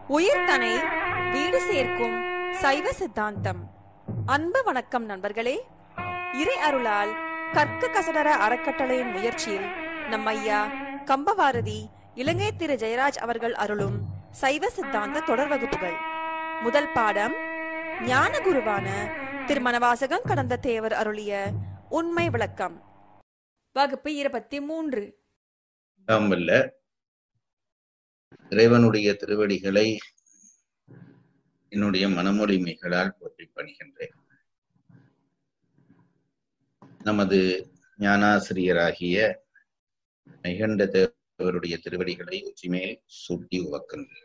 உயிர்தனை வீடு சேர்க்கும் சைவ சித்தாந்தம் அன்பு வணக்கம் நண்பர்களே இறை அருளால் கற்க கசடர அறக்கட்டளையின் முயற்சியில் நம் ஐயா கம்பவாரதி இலங்கை திரு ஜெயராஜ் அவர்கள் அருளும் சைவ சித்தாந்த தொடர் வகுப்புகள் முதல் பாடம் ஞான குருவான திருமணவாசகம் கடந்த தேவர் அருளிய உண்மை விளக்கம் வகுப்பு இருபத்தி மூன்று எல்லாம் வல்ல இறைவனுடைய திருவடிகளை என்னுடைய மனமொழிமைகளால் போற்றி பணிகின்றேன் நமது ஞானாசிரியராகிய மைகண்ட தேவருடைய திருவடிகளை உச்சிமேல் சூட்டி உவக்கின்றேன்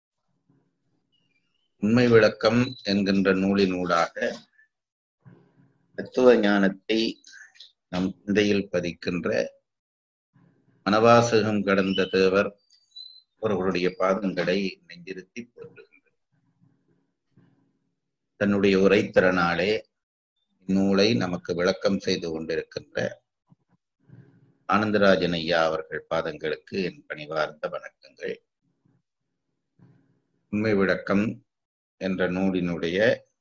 உண்மை விளக்கம் என்கின்ற நூலினூடாக தத்துவ ஞானத்தை நம் சிந்தையில் பதிக்கின்ற மனவாசகம் கடந்த தேவர் அவர்களுடைய பாதங்களை நெஞ்சிருத்தி போற்றுகின்றார் தன்னுடைய உரைத்திறனாலே இந்நூலை நமக்கு விளக்கம் செய்து கொண்டிருக்கின்ற ஆனந்தராஜன் ஐயா அவர்கள் பாதங்களுக்கு என் பணிவார்ந்த வணக்கங்கள் உண்மை விளக்கம் என்ற நூலினுடைய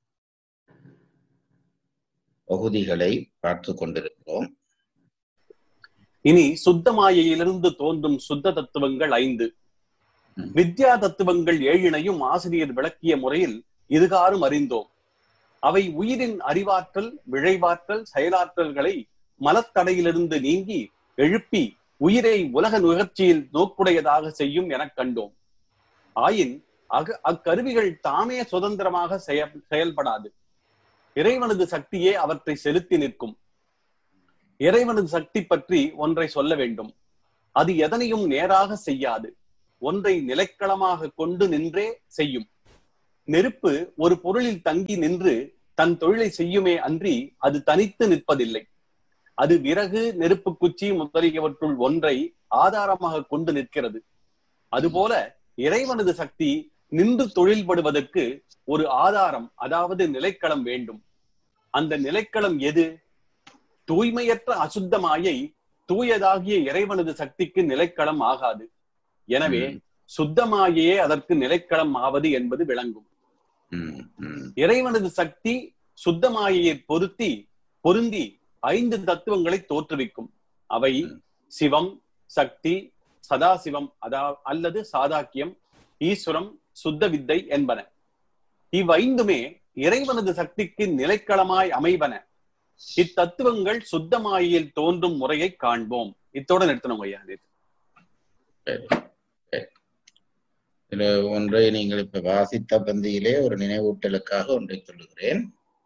பகுதிகளை பார்த்து கொண்டிருக்கிறோம் இனி சுத்த மாயையிலிருந்து தோன்றும் சுத்த தத்துவங்கள் ஐந்து ம். வித்யா தத்துவங்கள் ஏழினையும் ஆசிரியர் விளக்கிய முறையில் இதுகாரும் அறிந்தோம் அவை உயிரின் அறிவாற்றல் விழைவாற்றல் செயலாற்றல்களை மலத்தடையிலிருந்து நீங்கி எழுப்பி உயிரை உலக நுகர்ச்சியில் நோக்குடையதாக செய்யும் எனக் கண்டோம் ஆயின் அக அக்கருவிகள் தாமே சுதந்திரமாக செய- செயல்படாது இறைவனது சக்தியே அவற்றை செலுத்தி நிற்கும் இறைவனது சக்தி பற்றி ஒன்றை சொல்ல வேண்டும் அது எதனையும் நேராக செய்யாது ஒன்றை நிலைக்களமாக கொண்டு நின்றே செய்யும் நெருப்பு ஒரு பொருளில் தங்கி நின்று தன் தொழிலை செய்யுமே அன்றி அது தனித்து நிற்பதில்லை அது விறகு நெருப்பு குச்சி முதலியவற்றுள் ஒன்றை ஆதாரமாக கொண்டு நிற்கிறது அதுபோல இறைவனது சக்தி நின்று தொழில்படுவதற்கு ஒரு ஆதாரம் அதாவது நிலைக்களம் வேண்டும் அந்த நிலைக்களம் எது தூய்மையற்ற அசுத்த மாயை தூயதாகிய இறைவனது சக்திக்கு நிலைக்களம் ஆகாது எனவே ம், சுத்தமாயே அதற்கு நிலைக்களம் ஆவது என்பது விளங்கும் ம், ம், இறைவனது சக்தி சுத்தமாயையை பொருத்தி பொருந்தி ஐந்து தத்துவங்களை தோற்றுவிக்கும் அவை ம். சிவம் சக்தி சதாசிவம் அதா அல்லது சாதாக்கியம் ஈஸ்வரம் சுத்த வித்தை என்பன இவ்வைந்துமே இறைவனது சக்திக்கு நிலைக்களமாய் அமைவன இத்தத்துவங்கள் சுத்தமாயில் தோன்றும் முறையை காண்போம் இத்தோட நிறுத்தணும் ஐயா நேத்து. சரி, சரி. இதுல ஒன்றை நீங்கள் இப்ப வாசித்த பந்தியிலே ஒரு நினைவூட்டலுக்காக ஒன்றை சொல்லுகிறேன்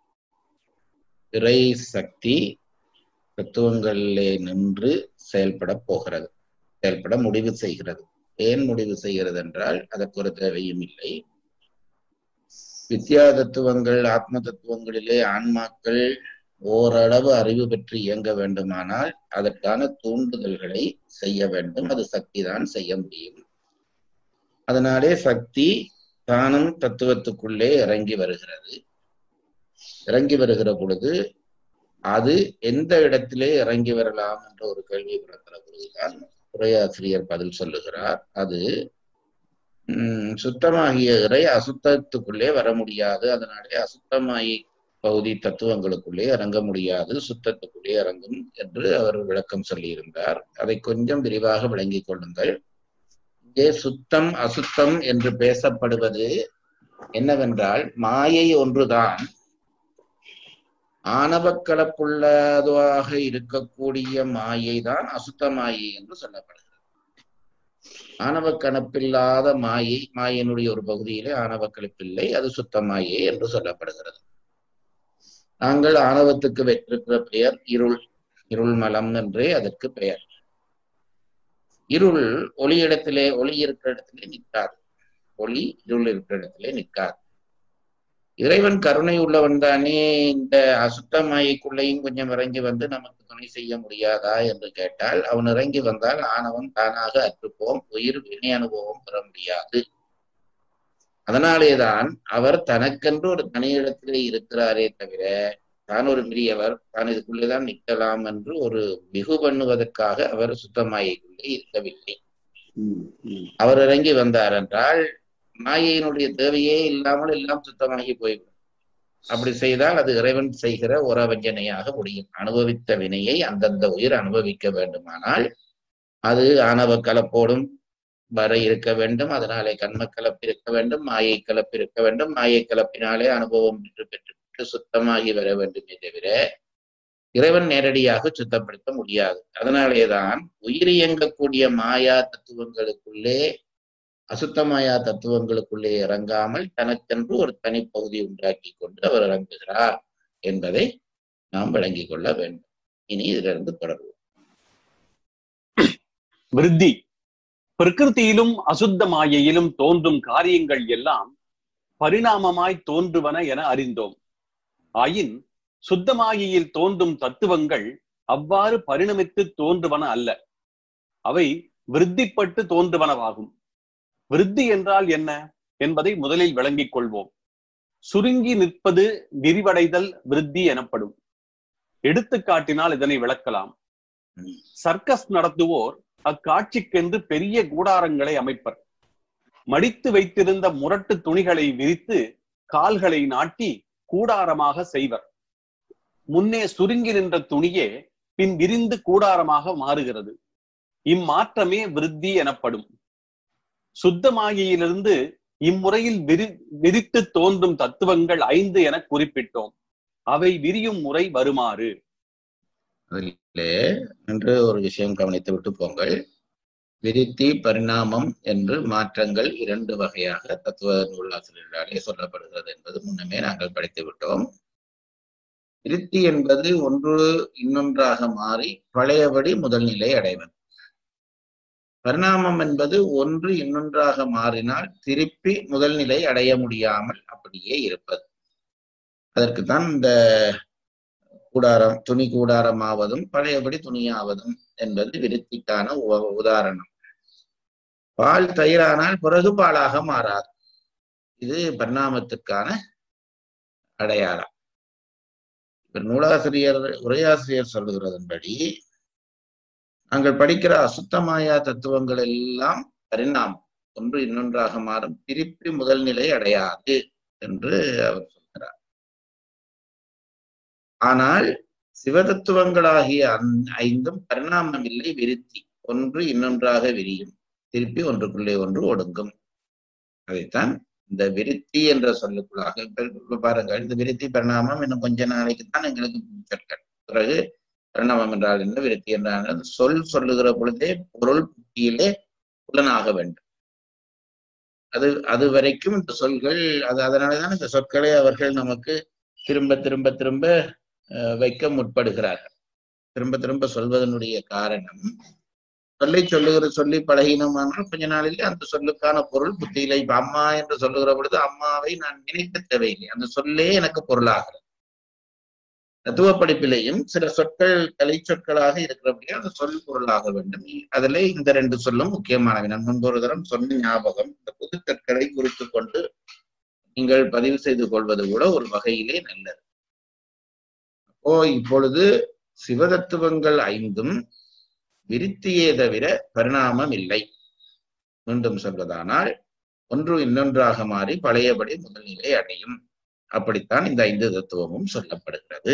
இறை சக்தி தத்துவங்களிலே நின்று செயல்பட போகிறது செயல்பட முடிவு செய்கிறது ஏன் முடிவு செய்கிறது என்றால் அதற்கு ஒரு தேவையும் இல்லை வித்யா தத்துவங்கள் ஆத்ம தத்துவங்களிலே ஆன்மாக்கள் ஓரளவு அறிவு பெற்று இயங்க வேண்டுமானால் அதற்கான தூண்டுதல்களை செய்ய வேண்டும் அது சக்தி தான் செய்ய முடியும் அதனாலே சக்தி தானும் தத்துவத்துக்குள்ளே இறங்கி வருகிறது இறங்கி வருகிற பொழுது அது எந்த இடத்திலே இறங்கி வரலாம் என்ற ஒரு கேள்வி பிறக்கிற பொழுதுதான் உரையாசிரியர் பதில் சொல்லுகிறார் அது உம் சுத்தமாகிய இறை அசுத்தத்துக்குள்ளே வர முடியாது அதனாலே அசுத்தமாகி பகுதி தத்துவங்களுக்குள்ளே இறங்க முடியாது சுத்தத்துக்குள்ளே இறங்கும் என்று அவர் விளக்கம் சொல்லியிருந்தார் அதை கொஞ்சம் விரிவாக விளங்கிக் கொள்ளுங்கள் இங்கே சுத்தம் அசுத்தம் என்று பேசப்படுவது என்னவென்றால் மாயை ஒன்றுதான் ஆணவக்கலப்புள்ளதாக இருக்கக்கூடிய மாயை தான் அசுத்த மாயை என்று சொல்லப்படுகிறது ஆணவ கணப்பில்லாத மாயை மாயினுடைய ஒரு பகுதியிலே ஆணவ கலப்பில்லை அது சுத்த மாயை என்று சொல்லப்படுகிறது நாங்கள் ஆணவத்துக்கு வைத்திருக்கிற பெயர் இருள் இருள் மலம் என்றே அதற்கு பெயர் இருள் ஒளி இடத்திலே ஒளி இருக்கிற இடத்திலே நிற்காது ஒளி இருள் இருக்கிற இடத்திலே நிற்காது இறைவன் கருணை உள்ளவன் தானே இந்த அசுத்தமாய்க்குள்ளேயும் கொஞ்சம் இறங்கி வந்து நமக்கு துணை செய்ய முடியாதா என்று கேட்டால் அவன் இறங்கி வந்தால் ஆணவம் தானாக அற்றுப்போம் உயிர் வினை அனுபவம் பெற முடியாது அதனாலேதான் அவர் தனக்கென்று ஒரு தனியிடத்திலே இருக்கிறாரே தவிர தான் ஒரு பெரியவர் தான் இதுக்குள்ளேதான் நிற்கலாம் என்று ஒரு மிகு பண்ணுவதற்காக அவர் சுத்தமாயிக்குள்ளே இருக்கவில்லை அவர் இறங்கி வந்தார் என்றால் மாயையினுடைய தேவையே இல்லாமல் எல்லாம் சுத்தமாகி போய்விடும் அப்படி செய்தால் அது இறைவன் செய்கிற உறவஞ்சனையாக முடியும் அனுபவித்த வினையை அந்தந்த உயிர் அனுபவிக்க வேண்டுமானால் அது ஆணவ கலப்போடும் வர இருக்க வேண்டும் அதனாலே கண்ம கலப்பு இருக்க வேண்டும் மாயை கலப்பு இருக்க வேண்டும் மாயை கலப்பினாலே அனுபவம் பெற்று பெற்று பெற்று சுத்தமாகி வர வேண்டுமே தவிர இறைவன் நேரடியாக சுத்தப்படுத்த முடியாது அதனாலேதான் உயிர் இயங்கக்கூடிய மாயா தத்துவங்களுக்குள்ளே அசுத்த மாயா தத்துவங்களுக்குள்ளே இறங்காமல் தனக்கென்று ஒரு தனிப்பகுதி உண்டாக்கி கொண்டு அவர் இறங்குகிறார் என்பதை நாம் விளங்கிக் கொள்ள வேண்டும் இனி இதிலிருந்து தொடர்வோம் விருத்தி பிரகிருதியிலும் அசுத்த மாயையிலும் தோன்றும் காரியங்கள் எல்லாம் பரிணாமமாய் தோன்றுவன என அறிந்தோம் ஆயின் சுத்தமாயியில் தோன்றும் தத்துவங்கள் அவ்வாறு பரிணமித்து தோன்றுவன அல்ல அவை விருத்திப்பட்டு தோன்றுவனவாகும் விருத்தி என்றால் என்ன என்பதை முதலில் விளங்கிக் கொள்வோம் சுருங்கி நிற்பது விரிவடைதல் விருத்தி எனப்படும் எடுத்துக்காட்டினால் இதனை விளக்கலாம் சர்க்கஸ் நடத்துவோர் அக்காட்சிக்கென்று பெரிய கூடாரங்களை அமைப்பர் மடித்து வைத்திருந்த முரட்டு துணிகளை விரித்து கால்களை நாட்டி கூடாரமாக செய்வர் முன்னே சுருங்கி நின்ற துணியே பின் விரிந்து கூடாரமாக மாறுகிறது இம்மாற்றமே விருத்தி எனப்படும் சுத்தமாகியிலிருந்து இம்முறையில் விரி விரித்து தோன்றும் தத்துவங்கள் ஐந்து என குறிப்பிட்டோம் அவை விரியும் முறை வருமாறு அதிலே என்று ஒரு விஷயம் கவனித்து விட்டு போங்கள் விருத்தி பரிணாமம் என்று மாற்றங்கள் இரண்டு வகையாக தத்துவ நூலாசிரியர்களாலே சொல்லப்படுகிறது என்பது முன்னமே நாங்கள் படித்து விட்டோம் விருத்தி என்பது ஒன்று இன்னொன்றாக மாறி பழையபடி முதல் நிலை அடைவது பரிணாமம் என்பது ஒன்று இன்னொன்றாக மாறினால் திருப்பி முதல் நிலை அடைய முடியாமல் அப்படியே இருப்பது அதற்குத்தான் இந்த கூடாரம் துணி கூடாரமாவதும் பழையபடி துணியாவதும் என்பது விருத்திக்கான உ- உதாரணம் பால் தயிரானால் பிறகு பாலாக மாறாது இது பரிணாமத்துக்கான அடையாளம் இப்ப நூலாசிரியர் உரையாசிரியர் சொல்லுகிறதன்படி நாங்கள் படிக்கிற அசுத்தமாயா தத்துவங்கள் எல்லாம் பரிணாமம் ஒன்று இன்னொன்றாக மாறும் திருப்பி முதல் நிலை அடையாது என்று அவர் சொல்கிறார் ஆனால் சிவதத்துவங்களாகிய அந்த ஐந்தும் பரிணாமம் இல்லை விருத்தி ஒன்று இன்னொன்றாக விரியும் திருப்பி ஒன்றுக்குள்ளே ஒன்று ஒடுங்கும் அதைத்தான் இந்த விருத்தி என்ற சொல்லுக்குள்ளாக இப்ப இப்ப பாருங்கள் இந்த விருத்தி பரிணாமம் இன்னும் கொஞ்ச நாளைக்கு தான் எங்களுக்கு சொற்கள் பிறகு பரிணாமம் என்றால் என்ன விருத்தி என்றால் என்ன? சொல் சொல்லுகிற பொழுதே பொருள் புத்தியிலே புலனாக வேண்டும் அது அது வரைக்கும் இந்த சொல்கள் அது அதனாலதான் இந்த சொற்களை அவர்கள் நமக்கு திரும்ப திரும்ப திரும்ப அஹ், வைக்க முற்படுகிறார்கள் திரும்ப திரும்ப சொல்வதனுடைய காரணம் சொல்லை சொல்லுகிற சொல்லி பழகினோமானால் கொஞ்ச நாளிலே அந்த சொல்லுக்கான பொருள் புத்தியில இப்ப அம்மா என்று சொல்லுகிற பொழுது அம்மாவை நான் நினைக்க தேவையில்லை அந்த சொல்லே எனக்கு பொருளாகிறது தத்துவ படிப்பிலேயும் சில சொற்கள் கலை சொற்களாக இருக்கிறபடியே அந்த சொல் பொருளாக வேண்டும் அதிலே இந்த ரெண்டு சொல்லும் முக்கியமானவை நான் முன்பு ஒரு தரம் சொன்ன ஞாபகம் இந்த புது சொற்களை குறித்து கொண்டு நீங்கள் பதிவு செய்து கொள்வது கூட ஒரு வகையிலே நல்லது அப்போ இப்பொழுது சிவதத்துவங்கள் ஐந்தும் விருத்தியே தவிர பரிணாமம் இல்லை மீண்டும் சொல்வதானால் ஒன்று இன்னொன்றாக மாறி பழையபடி முதல்நிலை அடையும் அப்படித்தான் இந்த ஐந்து தத்துவமும் சொல்லப்படுகிறது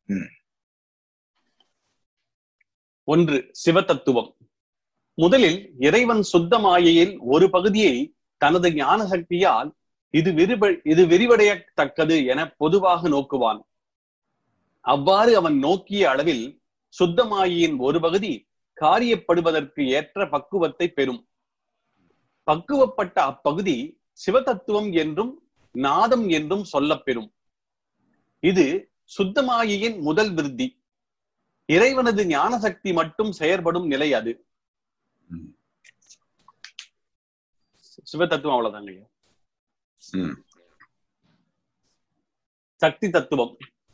ஒன்று சிவதத்துவம் முதலில் இறைவன் சுத்த மாயையில் ஒரு பகுதியை தனது ஞான சக்தியால் இது விரிவ இது விரிவடையத்தக்கது என பொதுவாக நோக்குவான் அவ்வாறு அவன் நோக்கிய அளவில் சுத்த மாயையின் ஒரு பகுதி காரியப்படுவதற்கு ஏற்ற பக்குவத்தை பெறும் பக்குவப்பட்ட அப்பகுதி சிவதத்துவம் என்றும் நாதம் என்றும் சொல்லப்பெறும் இது சுத்தமாயியின் முதல் விருத்தி இறைவனது ஞான சக்தி மட்டும் செயற்படும் நிலை அது ம். சிவதத்துவம் அவ்வளவுதாங்க ஐயா. ம். சக்தி தத்துவம்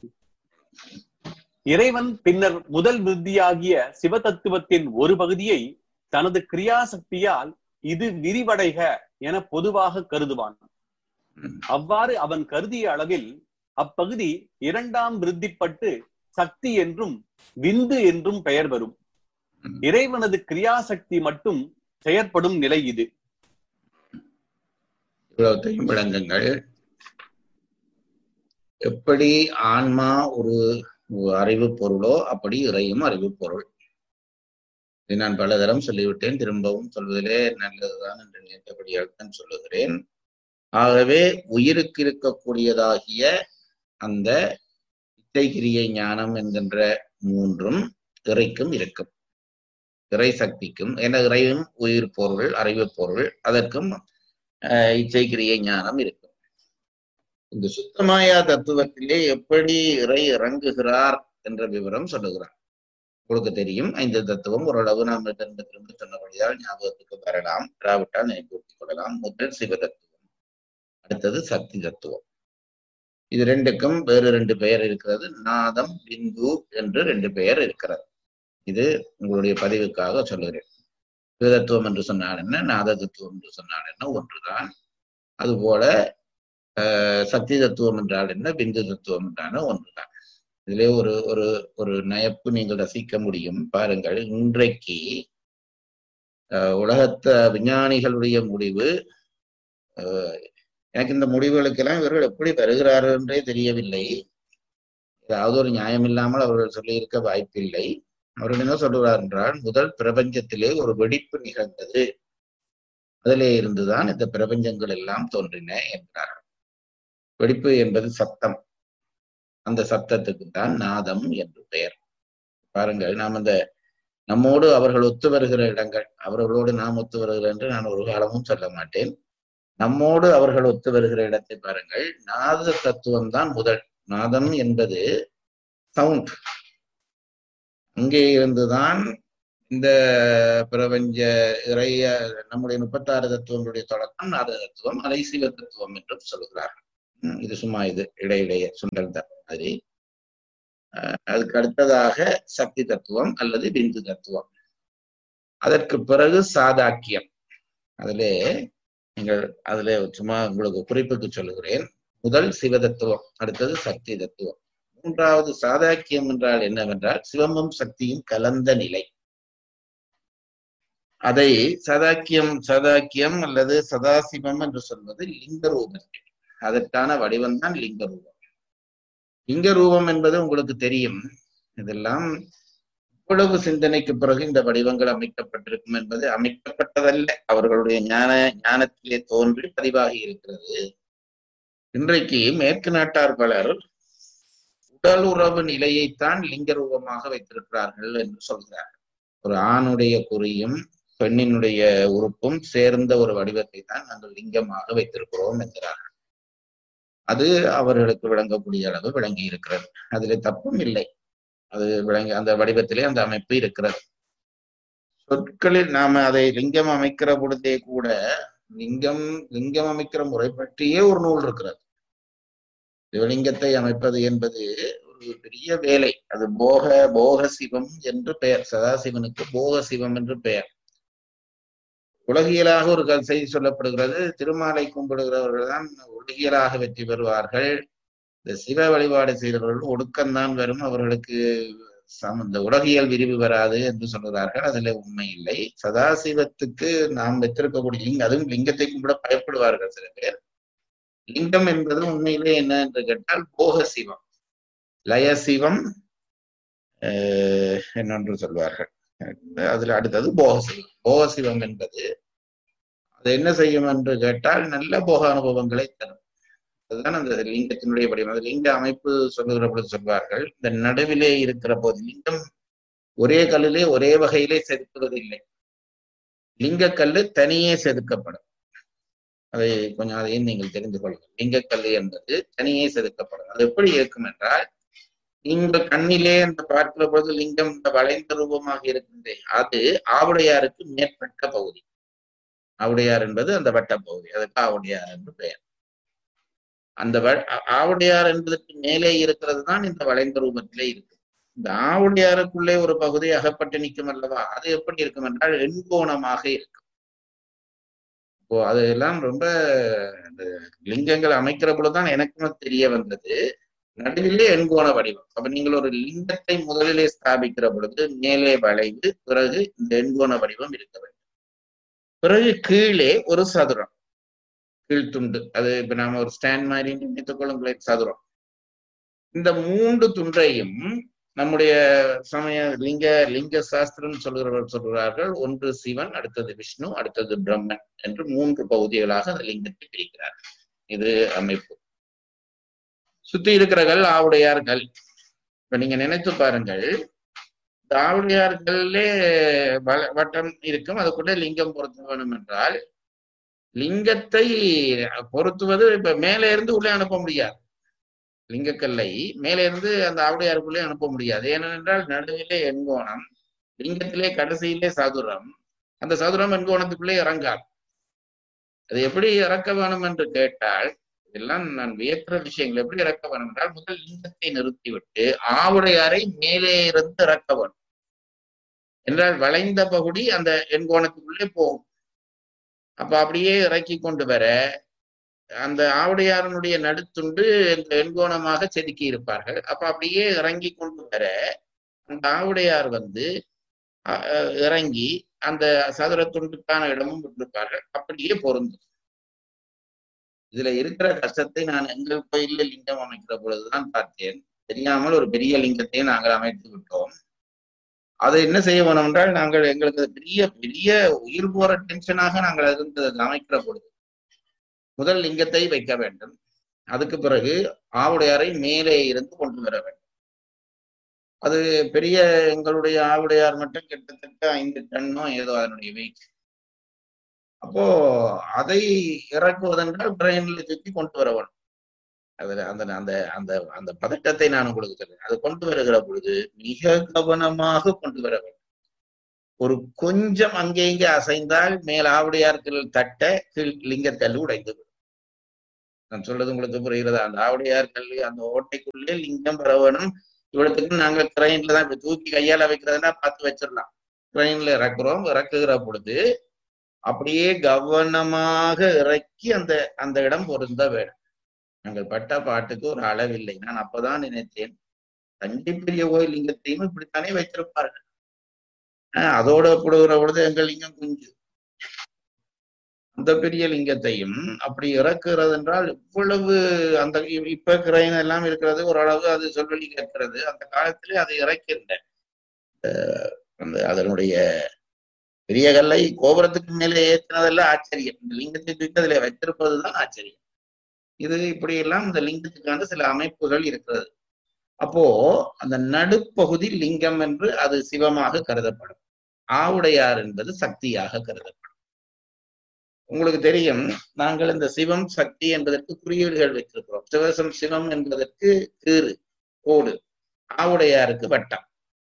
இறைவன் பின்னர் முதல் விருத்தியாகிய சிவதத்துவத்தின் ஒரு பகுதியை தனது கிரியாசக்தியால் இது விரிவடைக என பொதுவாக கருதுவான் ம். அவ்வாறு அவன் கருதிய அளவில் அப்பகுதி இரண்டாம் விருத்திப்பட்டு சக்தி என்றும் விந்து என்றும் பெயர் வரும் ம். இறைவனது கிரியாசக்தி மட்டும் செயற்படும் நிலை இது இவ்வளவுத்தையும் விளங்குங்கள் எப்படி ஆன்மா ஒரு அறிவு பொருளோ அப்படி இறையும் அறிவு பொருள் இதை நான் பலதரம் சொல்லிவிட்டேன் திரும்பவும் சொல்வதிலே நல்லதுதான் என்று நினைத்தபடியால் தான் சொல்லுகிறேன் ஆகவே உயிருக்கு இருக்கக்கூடியதாகிய அந்த இச்சைகிரியை ஞானம் என்கின்ற மூன்றும் இறைக்கும் இருக்கும் இறை சக்திக்கும் என இறையும் உயிர் பொருள் அறிவு பொருள் அதற்கும் அஹ், இச்சைக்கிரியை ஞானம் இருக்கும் இந்த சுத்தமாயா தத்துவத்திலே எப்படி இறை இறங்குகிறார் என்ற விவரம் சொல்லுகிறார் உங்களுக்கு தெரியும் ஐந்து தத்துவம் ஓரளவு நாம் திரும்ப திரும்ப சொன்னபடியால் ஞாபகத்துக்கு வரலாம் இராவிட்டால் நினைப்பூட்டிக் கொள்ளலாம் முதல் சிவ தத்துவம் அடுத்தது சக்தி தத்துவம் இது ரெண்டுக்கும் வேறு ரெண்டு பெயர் இருக்கிறது நாதம் பிந்து என்று ரெண்டு பெயர் இருக்கிறது இது உங்களுடைய பதிவுக்காக சொல்லுகிறேன் சிவ தத்துவம் என்று சொன்னால் என்ன நாத தத்துவம் என்று சொன்னால் என்ன ஒன்றுதான் அதுபோல அஹ், சக்தி தத்துவம் என்றால் என்ன பிந்து தத்துவம் என்றால் ஒன்றுதான் இதிலே ஒரு ஒரு ஒரு நயப்பு நீங்கள் ரசிக்க முடியும் பாருங்கள் இன்றைக்கு அஹ், உலகத்த விஞ்ஞானிகளுடைய முடிவு அஹ், எனக்கு இந்த முடிவுகளுக்கெல்லாம் இவர்கள் எப்படி வருகிறார்கள் என்றே தெரியவில்லை ஏதாவது ஒரு நியாயம் இல்லாமல் அவர்கள் சொல்லியிருக்க வாய்ப்பில்லை அவர்கள் என்ன சொல்லுகிறார் என்றால் முதல் பிரபஞ்சத்திலே ஒரு வெடிப்பு நிகழ்ந்தது அதிலே இருந்துதான் இந்த பிரபஞ்சங்கள் எல்லாம் தோன்றின என்கிறார்கள் வெடிப்பு என்பது சத்தம் அந்த சத்தத்துக்கு தான் நாதம் என்று பெயர் பாருங்கள் நாம் அந்த நம்மோடு அவர்கள் ஒத்து வருகிற இடங்கள் அவர்களோடு நாம் ஒத்து வருகிற என்று நான் ஒரு காலமும் சொல்ல மாட்டேன் நம்மோடு அவர்கள் ஒத்து வருகிற இடத்தை பாருங்கள் நாத தத்துவம் தான் முதல் நாதம் என்பது சவுண்ட் அங்கே இருந்துதான் இந்த பிரபஞ்ச இறைய நம்முடைய முப்பத்தாறு தத்துவங்களுடைய தொடக்கம் நாத தத்துவம் அலை சிவ தத்துவம் என்றும் சொல்கிறார்கள் உம் இது சும்மா இது இடையிடையே சுண்டல் தான் மாதிரி அஹ் அதுக்கு அடுத்ததாக சக்தி தத்துவம் அல்லது பிந்து தத்துவம் அதற்கு பிறகு சாதாக்கியம் அதிலே நீங்கள் அதிலே சும்மா உங்களுக்கு குறிப்புக்கு சொல்லுகிறேன் முதல் சிவ தத்துவம் அடுத்தது சக்தி தத்துவம் மூன்றாவது சாதாக்கியம் என்றால் என்னவென்றால் சிவமும் சக்தியும் கலந்த நிலை அதை சதாக்கியம் சதாக்கியம் அல்லது சதாசிவம் என்று சொல்வது லிங்க ரூபத்தில் அதற்கான வடிவம் தான் லிங்க ரூபம் லிங்க ரூபம் என்பது உங்களுக்கு தெரியும் இதெல்லாம் இவ்வளவு சிந்தனைக்கு பிறகு இந்த வடிவங்கள் அமைக்கப்பட்டிருக்கும் என்பது அமைக்கப்பட்டதல்ல அவர்களுடைய ஞான ஞானத்திலே தோன்றி பதிவாகி இருக்கிறது இன்றைக்கு மேற்கு நாட்டார் பலர் உடல் உறவு நிலையைத்தான் லிங்க ரூபமாக வைத்திருக்கிறார்கள் என்று சொல்கிறார்கள் ஒரு ஆணுடைய குறியும் பெண்ணினுடைய உறுப்பும் சேர்ந்த ஒரு வடிவத்தை தான் நாங்கள் லிங்கமாக வைத்திருக்கிறோம் என்கிறார்கள் அது அவர்களுக்கு விளங்கக்கூடிய அளவு விளங்கி இருக்கிறது அதிலே தப்பும் இல்லை அது விளங்கி அந்த வடிவத்திலே அந்த அமைப்பு இருக்கிறது சொற்களில் நாம அதை லிங்கம் அமைக்கிற பொழுதே கூட லிங்கம் லிங்கம் அமைக்கிற முறை பற்றியே ஒரு நூல் இருக்கிறது சிவலிங்கத்தை அமைப்பது என்பது ஒரு பெரிய வேலை அது போக போக சிவம் என்று பெயர் சதாசிவனுக்கு போக சிவம் என்று பெயர் உலகியலாக ஒரு கல் செய்தி சொல்லப்படுகிறது திருமாலை கும்பிடுகிறவர்கள் தான் உலகியலாக வெற்றி பெறுவார்கள் இந்த சிவ வழிபாடு செய்கிறவர்கள் ஒடுக்கம்தான் வரும் அவர்களுக்கு சம இந்த உலகியல் விரிவு வராது என்று சொல்கிறார்கள் அதுல உண்மை இல்லை சதாசிவத்துக்கு நாம் வைத்திருக்கக்கூடிய லிங்கம் அதுவும் லிங்கத்தை கும்பிட பயப்படுவார்கள் சில பேர் லிங்கம் என்பது உண்மையிலே என்ன என்று கேட்டால் போக சிவம் லய சிவம் என்னென்று சொல்வார்கள் அதுல அடுத்தது போகசிவம் போகசிவம் என்பது அது என்ன செய்யும் என்று கேட்டால் நல்ல போக அனுபவங்களை தரும் அதுதான் அந்த லிங்கத்தினுடைய வடிவம் அது லிங்க அமைப்பு சொல்லுகிற பொழுது சொல்வார்கள் இந்த நடுவிலே இருக்கிற போது லிங்கம் ஒரே கல்லிலே ஒரே வகையிலே செதுக்குவதில்லை லிங்க கல்லு தனியே செதுக்கப்படும் அதை கொஞ்சம் அதையும் நீங்கள் தெரிந்து கொள்ளுங்கள் லிங்கக்கல்லு என்பது தனியே செதுக்கப்படும் அது எப்படி இருக்கும் என்றால் நீங்கள் கண்ணிலே அந்த பார்க்கிற பொழுது லிங்கம் இந்த வளைந்த ரூபமாக இருக்கின்றே அது ஆவுடையாருக்கு மேற்பட்ட பகுதி ஆவுடையார் என்பது அந்த வட்ட பகுதி அதுக்கு ஆவுடையார் என்று பெயர் அந்த ஆவுடையார் என்பதற்கு மேலே இருக்கிறது தான் இந்த வளைந்த ரூபத்திலே இருக்கு இந்த ஆவுடையாருக்குள்ளே ஒரு பகுதி அகப்பட்டு நிற்கும் அல்லவா அது எப்படி இருக்கும் என்றால் எண்கோணமாக இருக்கும் இப்போ அதெல்லாம் ரொம்ப அந்த லிங்கங்கள் அமைக்கிற பொழுதுதான் எனக்கும் தெரிய வந்தது நடுவிலே எண்கோண வடிவம் அப்ப நீங்கள் ஒரு லிங்கத்தை முதலிலே ஸ்தாபிக்கிற பொழுது மேலே வளைந்து பிறகு இந்த எண்கோண வடிவம் இருக்க வேண்டும் பிறகு கீழே ஒரு சதுரம் கீழ்த்துண்டு அது இப்ப நாம ஒரு ஸ்டாண்ட் மாதிரி நினைத்துக் கொள்ளுங்களேன் சதுரம் இந்த மூன்று துண்டையும் நம்முடைய சமய லிங்க லிங்க சாஸ்திரம் சொல்கிறவர் சொல்கிறார்கள் ஒன்று சிவன் அடுத்தது விஷ்ணு அடுத்தது பிரம்மன் என்று மூன்று பகுதிகளாக அந்த லிங்கத்தை பிரிக்கிறார்கள் இது அமைப்பு சுத்தி இருக்கிறகள் ஆவுடையார்கள் இப்ப நீங்க நினைத்து பாருங்கள் இந்த ஆவுடையார்களே வ- வட்டம் இருக்கும் அதுக்குள்ள லிங்கம் பொருத்த வேணும் என்றால் லிங்கத்தை பொருத்துவது இப்ப மேலே இருந்து உள்ளே அனுப்ப முடியாது லிங்கக்கல்லை மேலே இருந்து அந்த ஆவுடையாருக்குள்ளே அனுப்ப முடியாது ஏனென்றால் நடுவிலே எண்கோணம் லிங்கத்திலே கடைசியிலே சதுரம் அந்த சதுரம் எண்கோணத்துக்குள்ளே இறங்காது அது எப்படி இறக்க வேணும் என்று கேட்டால் இதெல்லாம் நான் வியக்கிற விஷயங்கள் எப்படி இறக்க வேணும் என்றால் முதல் லிங்கத்தை நிறுத்திவிட்டு ஆவுடையாரை மேலே இருந்து இறக்க வேணும் என்றால் வளைந்த பகுதி அந்த எண்கோணத்துக்குள்ளே போகும் அப்ப அப்படியே இறக்கி கொண்டு வர அந்த ஆவுடையாரனுடைய நடுத்துண்டு இந்த எண்கோணமாக செதுக்கி இருப்பார்கள் அப்ப அப்படியே இறங்கி கொண்டு வர அந்த ஆவுடையார் வந்து அஹ், அஹ், இறங்கி அந்த சதுர துண்டுக்கான இடமும் விட்டிருப்பார்கள் அப்படியே பொருந்தும் இதுல இருக்கிற கஷ்டத்தை நான் எங்கள் கோயில்ல லிங்கம் அமைக்கிற பொழுதுதான் பார்த்தேன் தெரியாமல் ஒரு பெரிய லிங்கத்தை நாங்கள் அமைத்து விட்டோம் அதை என்ன செய்ய வேணும் என்றால் நாங்கள் எங்களுக்கு அது பெரிய பெரிய உயிர் போற டென்ஷனாக நாங்கள் இருந்து அதை அமைக்கிற பொழுது முதல் லிங்கத்தை வைக்க வேண்டும் அதுக்கு பிறகு ஆவுடையாரை மேலே இருந்து கொண்டு வர வேண்டும் அது பெரிய எங்களுடைய ஆவுடையார் மட்டும் கிட்டத்தட்ட ஐந்து டன்னோ ஏதோ அதனுடைய வெயிட் அப்போ அதை இறக்குவதென்றால் ட்ரெயின்ல சுற்றி கொண்டு வர வேணும் அதுல அந்த அந்த அந்த அந்த பதட்டத்தை நான் உங்களுக்கு சொல்றேன் அது கொண்டு வருகிற பொழுது மிக கவனமாக கொண்டு வர வேண்டும் ஒரு கொஞ்சம் அங்கே இங்கே அசைந்தால் மேல் ஆவுடையார்கள் தட்ட கீழ் லிங்கக்கல் உடைந்து விடும் நான் சொல்றது உங்களுக்கு புரிகிறதா அந்த ஆவுடையார் கல்லு அந்த ஓட்டைக்குள்ளே லிங்கம் பெற வேணும் இவ்வளவுக்கு நாங்க கிரைன்ல தான் இப்ப தூக்கி கையால வைக்கிறதுனா பார்த்து வச்சிடலாம் கிரைன்ல இறக்குறோம் இறக்குகிற பொழுது அப்படியே கவனமாக இறக்கி அந்த அந்த இடம் பொருந்த வேணும் நாங்கள் பட்ட பாட்டுக்கு ஒரு அளவில்லை நான் அப்பதான் நினைத்தேன் தஞ்சை பெரிய கோயில் லிங்கத்தையும் இப்படித்தானே வைத்திருப்பார்கள் ஆஹ் அதோட போடுகிற பொழுது எங்கள் லிங்கம் குஞ்சு அந்த பெரிய லிங்கத்தையும் அப்படி இறக்குறது என்றால் இவ்வளவு அந்த இ- இப்ப கிரைன் எல்லாம் இருக்கிறது ஓரளவு அது சொல்வழி கேட்கிறது அந்த காலத்திலே அதை இறக்கின்றேன் அந்த அதனுடைய பெரிய கல்லை கோபுரத்துக்கு மேலே ஏற்றினதெல்லாம் ஆச்சரியம் இந்த லிங்கத்தை தூக்கி அதில் வைத்திருப்பதுதான் ஆச்சரியம் இது இப்படி எல்லாம் இந்த லிங்கத்துக்கான சில அமைப்புகள் இருக்கிறது அப்போ அந்த நடுப்பகுதி லிங்கம் என்று அது சிவமாக கருதப்படும் ஆவுடையார் என்பது சக்தியாக கருதப்படும் உங்களுக்கு தெரியும் நாங்கள் இந்த சிவம் சக்தி என்பதற்கு குறியீடுகள் வைத்திருக்கிறோம் சிவசம் சிவம் என்பதற்கு கீறு கோடு ஆவுடையாருக்கு வட்டம்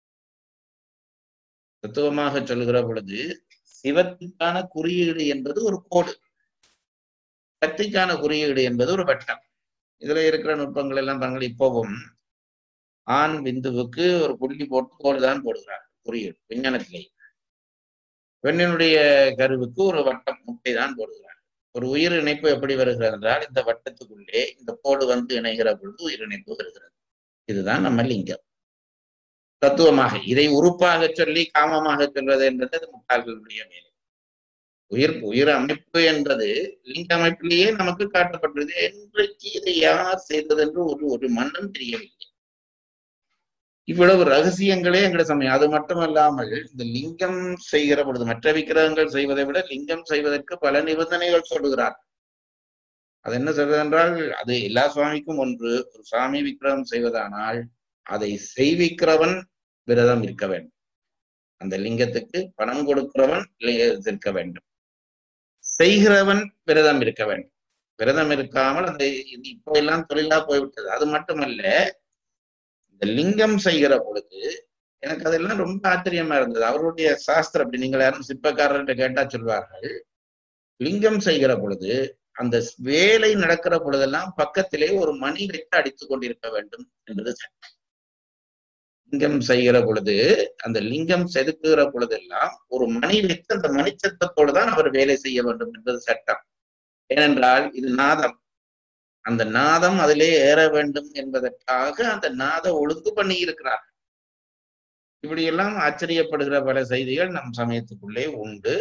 தத்துவமாக சொல்லுகிற பொழுது சிவத்துக்கான குறியீடு என்பது ஒரு கோடு சக்திக்கான குறியீடு என்பது ஒரு வட்டம் இதுல இருக்கிற நுட்பங்கள் எல்லாம் பாருங்கள் இப்போவும் ஆண் பிந்துவுக்கு ஒரு புள்ளி போட்டு கோடு தான் போடுகிறார் குறியீடு விஞ்ஞானத்திலே பெண்ணினுடைய கருவுக்கு ஒரு வட்டம் முட்டை தான் போடுகிறார் ஒரு உயிர் இணைப்பு எப்படி வருகிறது என்றால் இந்த வட்டத்துக்குள்ளே இந்த கோடு வந்து இணைகிற பொழுது உயிர் இணைப்பு வருகிறது இதுதான் நம்ம லிங்கம் தத்துவமாக இதை உறுப்பாக சொல்லி காமமாக சொல்வது என்பது அது முட்டாள்களுடைய வேலை உயிர் உயிர் அமைப்பு என்பது லிங்க அமைப்பிலேயே நமக்கு காட்டப்பட்டது என்றைக்கு இதை யார் செய்தது என்று ஒரு ஒரு மண்ணும் தெரியவில்லை இவ்வளவு ரகசியங்களே எங்கட சமயம் அது மட்டுமல்லாமல் இந்த லிங்கம் செய்கிற பொழுது மற்ற விக்கிரகங்கள் செய்வதை விட லிங்கம் செய்வதற்கு பல நிபந்தனைகள் சொல்லுகிறார் அது என்ன சொல்றது என்றால் அது எல்லா சுவாமிக்கும் ஒன்று ஒரு சாமி விக்கிரகம் செய்வதானால் அதை செய்விக்கிறவன் விரதம் இருக்க வேண்டும் அந்த லிங்கத்துக்கு பணம் கொடுக்கிறவன் இருக்க வேண்டும் செய்கிறவன் விரதம் இருக்க வேண்டும் விரதம் இருக்காமல் அந்த இது இப்போ எல்லாம் தொழிலா போய்விட்டது அது மட்டுமல்ல இந்த லிங்கம் செய்கிற பொழுது எனக்கு அதெல்லாம் ரொம்ப ஆச்சரியமா இருந்தது அவருடைய சாஸ்திரம் அப்படி நீங்கள் யாரும் சிற்பக்காரர்கிட்ட கேட்டா சொல்வார்கள் லிங்கம் செய்கிற பொழுது அந்த வேலை நடக்கிற பொழுதெல்லாம் பக்கத்திலே ஒரு மணி வைத்து அடித்துக் கொண்டிருக்க வேண்டும் என்பது சட்டம் லிங்கம் செய்கிற பொழுது அந்த லிங்கம் செதுக்குகிற பொழுதெல்லாம் ஒரு மணி வைத்து அந்த மணிச்சத்தத்தோடு தான் அவர் வேலை செய்ய வேண்டும் என்பது சட்டம் ஏனென்றால் இது நாதம் அந்த நாதம் அதிலே ஏற வேண்டும் என்பதற்காக அந்த நாத ஒழுங்கு பண்ணி இருக்கிறார் இப்படியெல்லாம் ஆச்சரியப்படுகிற பல செய்திகள் நம் சமயத்துக்குள்ளே உண்டு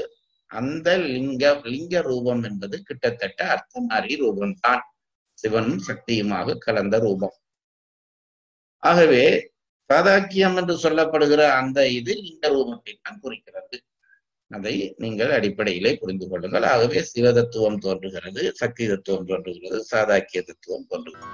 அந்த லிங்க லிங்க ரூபம் என்பது கிட்டத்தட்ட அர்த்தநாரி ரூபம்தான் சிவனும் சக்தியுமாக கலந்த ரூபம் ஆகவே சாதாக்கியம் என்று சொல்லப்படுகிற அந்த இது லிங்க ரூபத்தை தான் குறிக்கிறது அதை நீங்கள் அடிப்படையிலே புரிந்து கொள்ளுங்கள் ஆகவே சிவ தத்துவம் தோன்றுகிறது சக்தி தத்துவம் தோன்றுகிறது சாதாக்கிய தத்துவம் தோன்றுகிறது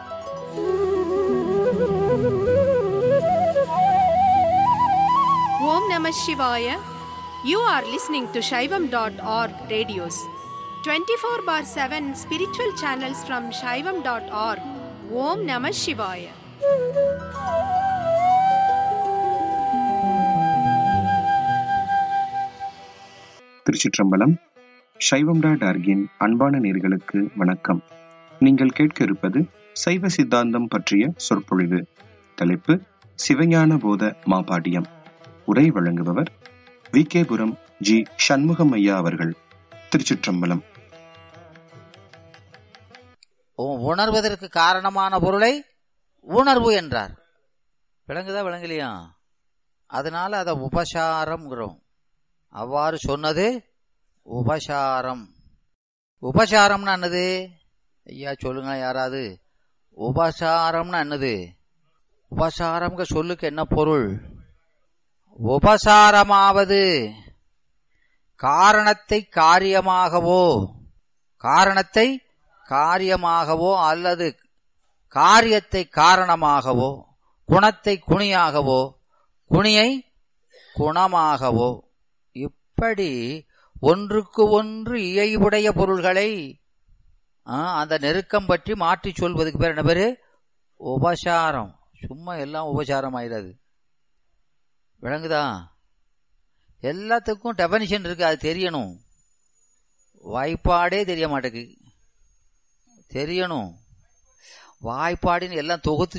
Om Namah Shivaya. You are listening to Shaivam.org radios. 24 bar 7 spiritual channels from Shaivam.org. Om Namah Shivaya. திருச்சிற்றம்பலம் சைவம் டாட் ஆர்கின் அன்பான நேர்களுக்கு வணக்கம் நீங்கள் கேட்க இருப்பது சைவ சித்தாந்தம் பற்றிய சொற்பொழிவு தலைப்பு சிவஞான போத மாபாடியம் உரை வழங்குபவர் வி கேபுரம் ஜி சண்முகம் ஐயா அவர்கள் திருச்சிற்றம்பலம் உ- உணர்வதற்கு காரணமான பொருளை உணர்வு என்றார் விளங்குதா விளங்கலையா அதனால அதை உபசாரம்ங்கிறோம் அவ்வாறு சொன்னது உபசாரம் உபசாரம்னா என்னது ஐயா சொல்லுங்க யாராவது உபசாரம்னா என்னது உபசாரம்ங்க சொல்லுக்கு என்ன பொருள் உபசாரமாவது காரணத்தை காரியமாகவோ காரணத்தை காரியமாகவோ அல்லது காரியத்தை காரணமாகவோ குணத்தை குணியாகவோ குணியை குணமாகவோ இப்படி ஒன்றுக்கு ஒன்று இயைவுடைய பொருள்களை ஆ, அந்த நெருக்கம் பற்றி மாற்றி சொல்வதுக்கு பேர் என்ன பேரு உபசாரம் சும்மா எல்லாம் உபசாரம் ஆயிடாது விளங்குதா எல்லாத்துக்கும் டெபனிஷன் இருக்கு அது தெரியணும் வாய்ப்பாடே தெரிய மாட்டேங்குது தெரியணும் வாய்ப்பாடின்னு எல்லாம் தொகுத்து